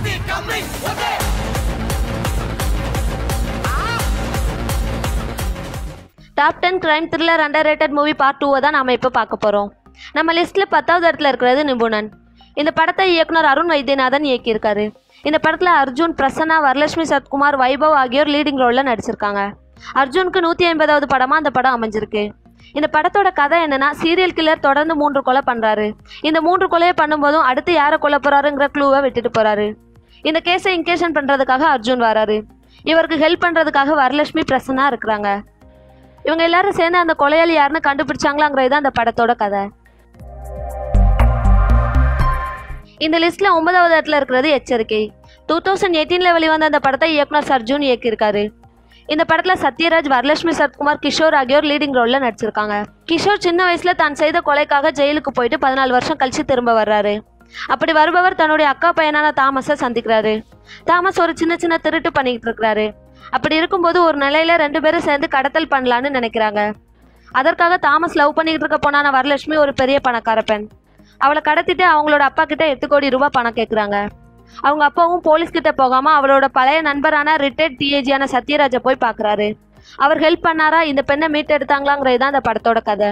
top ten crime thriller under rated movie part டூவை தான் நாம இப்போ பார்க்க போகிறோம் நம்ம லிஸ்ட்டில் பத்தாவது இடத்துல இருக்கிறது நிபுணன் இந்த படத்தை இயக்குனர் அருண் வைத்தியநாதன் இயக்கியிருக்காரு இந்த படத்தில் அர்ஜுன் பிரசன்னா வரலட்சுமி சத்குமார் வைபவ் ஆகியோர் லீடிங் ரோலில் நடிச்சிருக்காங்க அர்ஜுனுக்கு நூற்றி ஐம்பதாவது படமாக அந்த படம் அமைஞ்சிருக்கு இந்த படத்தோட கதை என்னன்னா சீரியல் கில்லர் தொடர்ந்து மூன்று கொலை பண்ணுறாரு இந்த மூன்று கொலையை பண்ணும்போதும் அடுத்து யாரை கொல்ல போறாருங்கிற க்ளூவை விட்டுட்டு போறாரு இந்த கேஸை இன்கேஷன் பண்ணுறதுக்காக அர்ஜுன் வராரு இவருக்கு ஹெல்ப் பண்ணுறதுக்காக வரலட்சுமி பிரசன்னா இருக்கிறாங்க இவங்க எல்லாரும் சேர்ந்து அந்த கொலையாளி யாருன்னு கண்டுபிடிச்சாங்களாங்கிறது தான் அந்த படத்தோட கதை இந்த லிஸ்ட்ல ஒன்பதாவது இடத்துல இருக்கிறது எச்சரிக்கை டூ தௌசண்ட் எயிட்டீன்ல வெளிவந்த அந்த படத்தை இயக்குனர் சர்ஜூன் இயக்கியிருக்காரு இந்த படத்துல சத்யராஜ் வரலட்சுமி சரத்குமார் கிஷோர் ஆகியோர் லீடிங் ரோல்ல நடிச்சிருக்காங்க கிஷோர் சின்ன வயசுல தான் செய்த கொலைக்காக ஜெயிலுக்கு போயிட்டு பதினாலு வருஷம் கழிச்சு திரும்ப வர்றாரு அப்படி வருபவர் தன்னுடைய அக்கா பையனான தாமஸை சந்திக்கிறாரு தாமஸ் ஒரு சின்ன சின்ன திருட்டு பண்ணிக்கிட்டு இருக்கிறாரு அப்படி இருக்கும்போது ஒரு நிலையில ரெண்டு பேரும் சேர்ந்து கடத்தல் பண்ணலான்னு நினைக்கிறாங்க அதற்காக தாமஸ் லவ் பண்ணிக்கிட்டு இருக்க பொண்ணான வரலட்சுமி ஒரு பெரிய பணக்கார பெண் அவளை கடத்திட்டு அவங்களோட அப்பா கிட்ட எட்டு கோடி ரூபாய் பணம் கேட்குறாங்க அவங்க அப்பாவும் போலீஸ் கிட்ட போகாம அவளோட பழைய நண்பரான ரிட்டையர்ட் டிஏஜியான சத்யராஜை போய் பார்க்கறாரு அவர் ஹெல்ப் பண்ணாரா இந்த பெண்ணை மீட்டெடுத்தாங்களாங்கிறது தான் இந்த படத்தோட கதை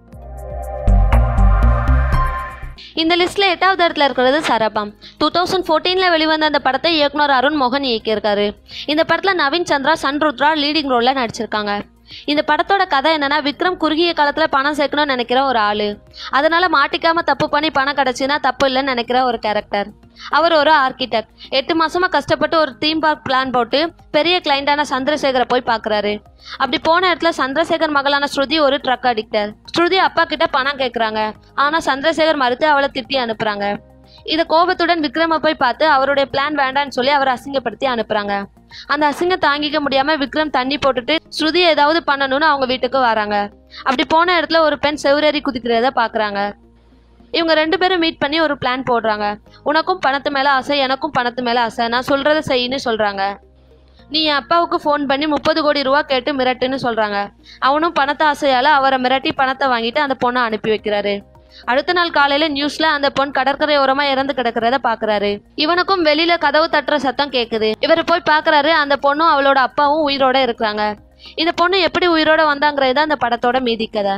இந்த லிஸ்ட்ல எட்டாவது இடத்துல இருக்கிறது சரபம் டூ தௌசண்ட் ஃபோர்டீனில் வெளிவந்த அந்த படத்தை இயக்குனர் அருண் மோகன் இயக்கியிருக்காரு இந்த படத்தில் நவீன் சந்திரா சன்ருத்ரா லீடிங் ரோலில் நடிச்சிருக்காங்க இந்த படத்தோட கதை என்னன்னா விக்ரம் குறுகிய காலத்தில் பணம் சேர்க்கணும்னு நினைக்கிற ஒரு ஆளு அதனால மாட்டிக்காம தப்பு பண்ணி பணம் கிடைச்சுன்னா தப்பு இல்லைன்னு நினைக்கிற ஒரு கேரக்டர் அவர் ஒரு ஆர்கிடெக்ட் எட்டு மாசமா கஷ்டப்பட்டு ஒரு தீம் பார்க் பிளான் போட்டு பெரிய கிளைண்டான சந்திரசேகரை போய் பார்க்கறாரு அப்படி போன இடத்துல சந்திரசேகர் மகளான ஸ்ருதி ஒரு ட்ரக் அடிக்டர் ஸ்ருதி அப்பா கிட்ட பணம் கேட்குறாங்க ஆனா சந்திரசேகர் மறுத்து அவளை திட்டி அனுப்புறாங்க இத கோபத்துடன் விக்ரம போய் பார்த்து அவருடைய பிளான் வேண்டான்னு சொல்லி அவரை அசிங்கப்படுத்தி அனுப்புறாங்க அந்த அசிங்கம் தாங்கிக்க முடியாம விக்ரம் தண்ணி போட்டுட்டு ஸ்ருதி ஏதாவது பண்ணணும்னு அவங்க வீட்டுக்கு வராங்க அப்படி போன இடத்துல ஒரு பெண் செவ்வரேறி குதிக்கிறத பாக்குறாங்க இவங்க ரெண்டு பேரும் மீட் பண்ணி ஒரு பிளான் போடுறாங்க உனக்கும் பணத்து மேல ஆசை எனக்கும் பணத்து மேல ஆசை நான் சொல்றத செய்யின்னு சொல்றாங்க நீ என் அப்பாவுக்கு ஃபோன் பண்ணி முப்பது கோடி ரூபா கேட்டு மிரட்டுன்னு சொல்றாங்க அவனும் பணத்தை ஆசையால அவரை மிரட்டி பணத்தை வாங்கிட்டு அந்த பொண்ணை அனுப்பி வைக்கிறாரு அடுத்த நாள் காலையில நியூஸ்ல அந்த பொண் கடற்கரை ஓரமா இறந்து கிடக்கிறத பாக்குறாரு இவனுக்கும் வெளியில கதவு தட்டுற சத்தம் கேக்குது இவர் போய் பாக்குறாரு அந்த பொண்ணும் அவளோட அப்பாவும் உயிரோட இருக்கிறாங்க இந்த பொண்ணு எப்படி உயிரோட வந்தாங்கிறது தான் அந்த படத்தோட மீதி கதை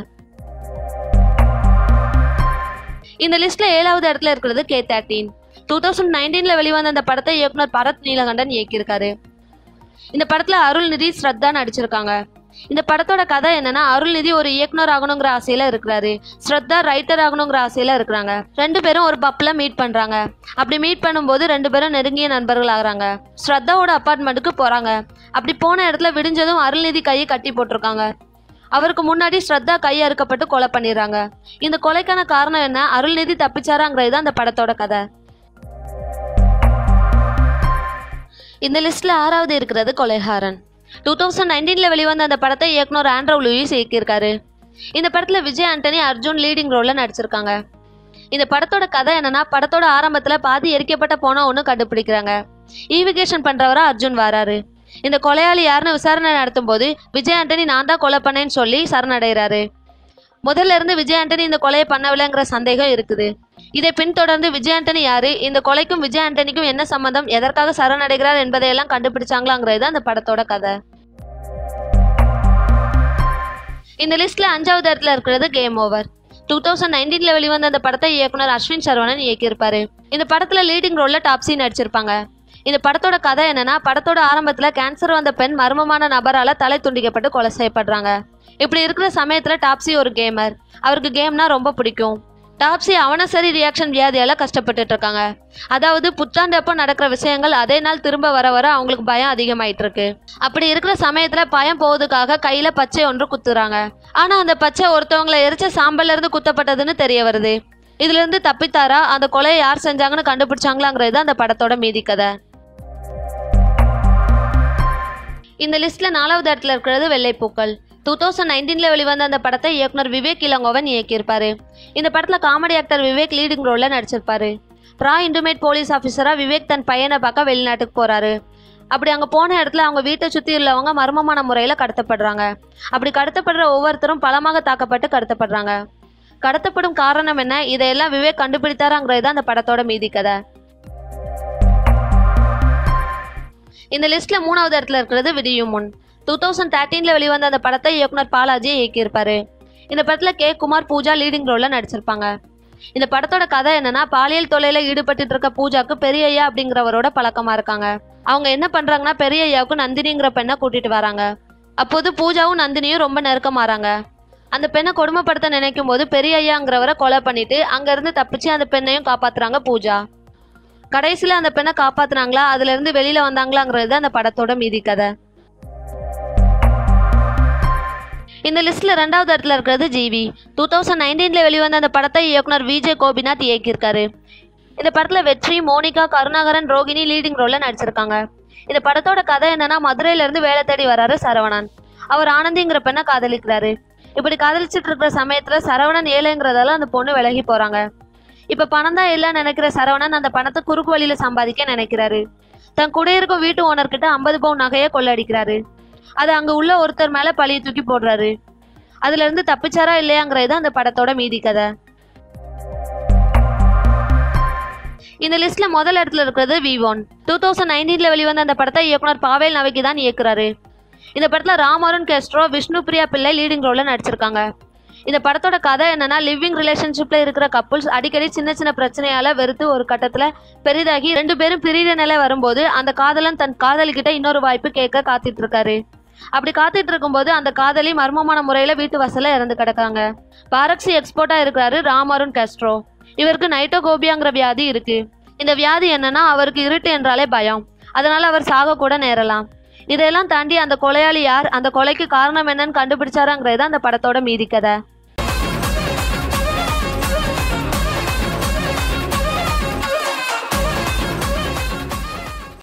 இந்த லிஸ்ட்ல ஏழாவது இடத்துல இருக்கிறது கே தேர்ட்டீன் டூ தௌசண்ட் நைன்டீன்ல வெளிவந்த அந்த படத்தை இயக்குனர் பரத் நீலகண்டன் இயக்கியிருக்காரு இந்த படத்துல அருள்நிதி ஸ்ரத்தா நடிச்சிருக்காங்க இந்த படத்தோட கதை என்னன்னா அருள்நிதி ஒரு இயக்குனர் ஆகணுங்கிற ஆசையில இருக்கிறாரு ஸ்ரத்தா ரைட்டர் ஆகணுங்கிற ஆசையில இருக்கிறாங்க ரெண்டு பேரும் ஒரு பப்ல மீட் பண்றாங்க அப்படி மீட் பண்ணும்போது ரெண்டு பேரும் நெருங்கிய நண்பர்கள் ஆகுறாங்க ஸ்ரத்தாவோட அப்பார்ட்மெண்ட்டுக்கு போறாங்க அப்படி போன இடத்துல விடிஞ்சதும் அருள்நிதி கையை கட்டி போட்டிருக்காங்க அவருக்கு முன்னாடி ஸ்ரத்தா கை அறுக்கப்பட்டு கொலை பண்ணிடுறாங்க இந்த கொலைக்கான காரணம் என்ன அருள்நிதி தப்பிச்சாராங்கிறது தான் அந்த படத்தோட கதை இந்த லிஸ்ட்ல ஆறாவது இருக்கிறது கொலைகாரன் டூ தௌசண்ட் நைன்டீன்ல வெளிவந்த அந்த படத்தை இயக்குனர் ஆண்ட்ரோ லூயிஸ் இயக்கியிருக்காரு இந்த படத்துல விஜய் ஆண்டனி அர்ஜுன் லீடிங் ரோல்ல நடிச்சிருக்காங்க இந்த படத்தோட கதை என்னன்னா படத்தோட ஆரம்பத்துல பாதி எரிக்கப்பட்ட போன ஒன்று கண்டுபிடிக்கிறாங்க ஈவிகேஷன் பண்றவரா அர்ஜுன் வராரு இந்த கொலையாளி யாருன்னு விசாரணை நடத்தும் போது விஜய் ஆண்டனி நான் தான் கொலை பண்ணேன்னு சொல்லி சரணடைகிறாரு முதல்ல இருந்து விஜய் ஆண்டனி இந்த கொலையை பண்ணவில்லைங்கிற சந்தேகம் இருக்குது இதை பின்தொடர்ந்து விஜய் ஆண்டனி யாரு இந்த கொலைக்கும் விஜய் ஆண்டனிக்கும் என்ன சம்பந்தம் எதற்காக சரணடைகிறார் என்பதையெல்லாம் கண்டுபிடிச்சாங்களாங்கிறது தான் அந்த படத்தோட கதை இந்த லிஸ்ட்ல அஞ்சாவது இடத்துல இருக்கிறது கேம் ஓவர் டூ தௌசண்ட் நைன்டீன்ல வெளிவந்த அந்த படத்தை இயக்குனர் அஸ்வின் சரவணன் இயக்கியிருப்பாரு இந்த படத்துல லீடிங் ரோல்ல டாப்ஸி நடிச்சிருப்பாங்க இந்த படத்தோட கதை என்னன்னா படத்தோட ஆரம்பத்துல கேன்சர் வந்த பெண் மர்மமான நபரால தலை துண்டிக்கப்பட்டு கொலை செய்யப்படுறாங்க இப்படி இருக்கிற சமயத்துல டாப்ஸி ஒரு கேமர் அவருக்கு கேம்னா ரொம்ப பிடிக்கும் டாப்ஸி அவனசரி ரியாக்ஷன் வியாதியால கஷ்டப்பட்டுட்டு இருக்காங்க அதாவது புத்தாண்டு அப்போ நடக்கிற விஷயங்கள் அதே நாள் திரும்ப வர வர அவங்களுக்கு பயம் அதிகமாயிட்டு இருக்கு அப்படி இருக்கிற சமயத்துல பயம் போவதுக்காக கையில பச்சை ஒன்று குத்துறாங்க ஆனா அந்த பச்சை ஒருத்தவங்களை எரிச்ச சாம்பல்ல இருந்து குத்தப்பட்டதுன்னு தெரிய வருது இதுல இருந்து தப்பித்தாரா அந்த கொலையை யார் செஞ்சாங்கன்னு கண்டுபிடிச்சாங்களாங்கிறது தான் அந்த படத்தோட மீதி கதை இந்த லிஸ்ட்ல நாலாவது இடத்துல இருக்கிறது வெள்ளைப்பூக்கள் டூ தௌசண்ட் நைன்டீன்ல வெளிவந்த அந்த படத்தை இயக்குனர் விவேக் இளங்கோவன் இயக்கியிருப்பாரு இந்த படத்துல காமெடி ஆக்டர் விவேக் லீடிங் ரோல்ல நடிச்சிருப்பாரு ரா இன்டிமேட் போலீஸ் ஆஃபீஸரா விவேக் தன் பையனை பார்க்க வெளிநாட்டுக்கு போறாரு அப்படி அங்க போன இடத்துல அவங்க வீட்டை சுத்தி உள்ளவங்க மர்மமான முறையில கடத்தப்படுறாங்க அப்படி கடத்தப்படுற ஒவ்வொருத்தரும் பலமாக தாக்கப்பட்டு கடத்தப்படுறாங்க கடத்தப்படும் காரணம் என்ன இதையெல்லாம் விவேக் கண்டுபிடித்தாராங்கிறது தான் அந்த படத்தோட மீதி கதை இந்த லிஸ்ட்ல மூணாவது இடத்துல இருக்கிறது விடியும் முன் டூ தௌசண்ட் தேர்ட்டீன்ல வெளிவந்த அந்த படத்தை இயக்குனர் பாலாஜி இயக்கியிருப்பாரு இந்த படத்துல கே குமார் பூஜா லீடிங் ரோல்ல நடிச்சிருப்பாங்க இந்த படத்தோட கதை என்னன்னா பாலியல் தொல்லையில ஈடுபட்டு இருக்க பூஜாக்கு பெரியய்யா அப்படிங்கிறவரோட பழக்கமா இருக்காங்க அவங்க என்ன பண்றாங்கன்னா பெரியய்யாவுக்கு நந்தினிங்கிற பெண்ணை கூட்டிட்டு வராங்க அப்போது பூஜாவும் நந்தினியும் ரொம்ப நெருக்கமாறாங்க அந்த பெண்ணை கொடுமைப்படுத்த நினைக்கும் போது பெரியய்யாங்கிறவரை கொலை பண்ணிட்டு அங்க இருந்து தப்பிச்சு அந்த பெண்ணையும் காப்பாத்துறாங்க பூஜா கடைசியில அந்த பெண்ணை காப்பாத்துனாங்களா அதுல இருந்து வெளியில வந்தாங்களாங்கிறது அந்த படத்தோட மீதி கதை இந்த லிஸ்ட்ல ரெண்டாவது இடத்துல இருக்கிறது ஜிவி டூ தௌசண்ட் நைன்டீன்ல வெளிவந்த அந்த படத்தை இயக்குனர் விஜய் கோபிநாத் இயக்கியிருக்காரு இந்த படத்துல வெற்றி மோனிகா கருணாகரன் ரோகிணி லீடிங் ரோல்ல நடிச்சிருக்காங்க இந்த படத்தோட கதை என்னன்னா மதுரையில இருந்து வேலை தேடி வராரு சரவணன் அவர் ஆனந்திங்கிற பெண்ணை காதலிக்கிறாரு இப்படி காதலிச்சிட்டு இருக்கிற சமயத்துல சரவணன் ஏழைங்கிறதால அந்த பொண்ணு விலகி போறாங்க இப்ப பணம் தான் இல்லைன்னு நினைக்கிற சரவணன் அந்த பணத்தை குறுக்கு வழியில சம்பாதிக்க நினைக்கிறாரு தன் கூட இருக்கும் வீட்டு ஓனர் கிட்ட ஐம்பது பவுன் நகையை கொள்ளடிக்கிறாரு அது அங்க உள்ள ஒருத்தர் மேல பழிய தூக்கி போடுறாரு அதுல இருந்து தப்பிச்சாரா இல்லையாங்கிறது அந்த படத்தோட மீதி கதை இந்த லிஸ்ட்ல முதல் இடத்துல இருக்கிறது வி ஒன் டூ தௌசண்ட் நைன்டீன்ல வெளிவந்த அந்த படத்தை இயக்குனர் பாவேல் நவைக்கு தான் இயக்குறாரு இந்த படத்துல ராமருண் கெஸ்ட்ரோ விஷ்ணு பிரியா பிள்ளை லீடிங் ரோல்ல நடிச்சிருக்காங்க இந்த படத்தோட கதை என்னன்னா லிவிங் ரிலேஷன்ஷிப்ல இருக்கிற கப்புள்ஸ் அடிக்கடி சின்ன சின்ன பிரச்சனையால வெறுத்து ஒரு கட்டத்துல பெரிதாகி ரெண்டு பேரும் பிரிகிற நிலை வரும்போது அந்த காதலன் தன் காதலிக்கிட்ட இன்னொரு வாய்ப்பு கேட்க காத்துட்டு இருக்காரு அப்படி காத்துட்டு இருக்கும்போது அந்த காதலி மர்மமான முறையில வீட்டு வாசல்ல இறந்து கிடக்காங்க பாரக்சி எக்ஸ்போர்ட்டா இருக்கிறாரு ராமருண் கெஸ்ட்ரோ இவருக்கு நைட்டோகோபியாங்கிற வியாதி இருக்கு இந்த வியாதி என்னன்னா அவருக்கு இருட்டு என்றாலே பயம் அதனால அவர் சாக கூட நேரலாம் இதையெல்லாம் தாண்டி அந்த கொலையாளி யார் அந்த கொலைக்கு காரணம் என்னன்னு கண்டுபிடிச்சாராங்கிறது அந்த படத்தோட மீதி கதை